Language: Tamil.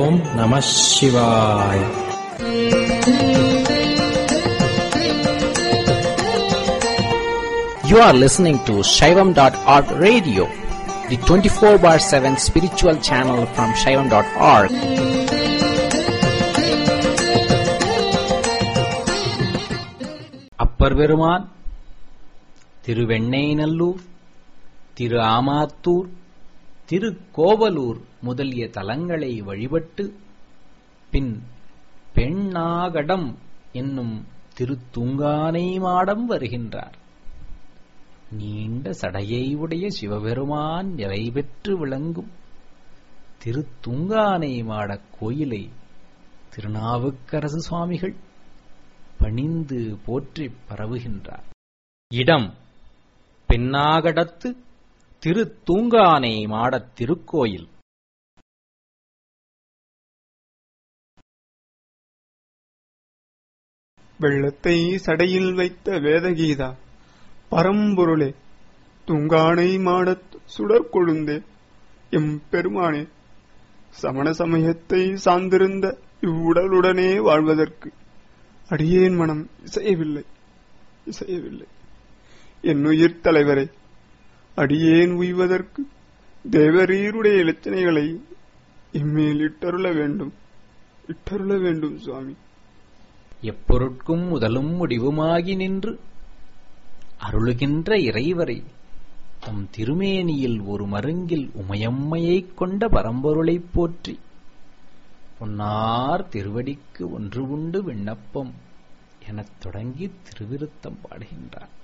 ஓம் நம சிவாய் You are listening to Shaivam.org radio, the 24 bar 7 spiritual channel from Shaivam.org. Appar பெருமான் திருவெண்ணெய்நல்லூர் திரு ஆமாத்தூர் திரு கோவலூர் முதலிய தலங்களை வழிபட்டு பின் பெண்ணாகடம் என்னும் திருத்துங்கானை மாடம் வருகின்றார் நீண்ட சடையை உடைய சிவபெருமான் நிலை பெற்று விளங்கும் திருத்துங்கானை மாடக் கோயிலை திருநாவுக்கரசு சுவாமிகள் பணிந்து போற்றிப் பரவுகின்றார் இடம் பெண்ணாகடத்து திருத்தூங்கானை மாடத் திருக்கோயில் வெள்ளத்தை சடையில் வைத்த வேதகீதா பரம்பொருளே துங்கானை மாடத் சுடர் கொழுந்தே எம் பெருமானே சமண சமயத்தை சார்ந்திருந்த இவ்வுடலுடனே வாழ்வதற்கு அடியேன் மனம் இசையவில்லை இசையவில்லை என் உயிர் தலைவரே அடியேன் உய்வதற்கு தேவரீருடைய இலச்சனைகளை இம்மேல் இட்டருள வேண்டும் இட்டருள வேண்டும் சுவாமி எப்பொருட்கும் முதலும் முடிவுமாகி நின்று அருளுகின்ற இறைவரை தம் திருமேனியில் ஒரு மருங்கில் உமையம்மையைக் கொண்ட பரம்பொருளைப் போற்றி பொன்னார் திருவடிக்கு ஒன்று உண்டு விண்ணப்பம் எனத் தொடங்கி திருவிருத்தம் பாடுகின்றார்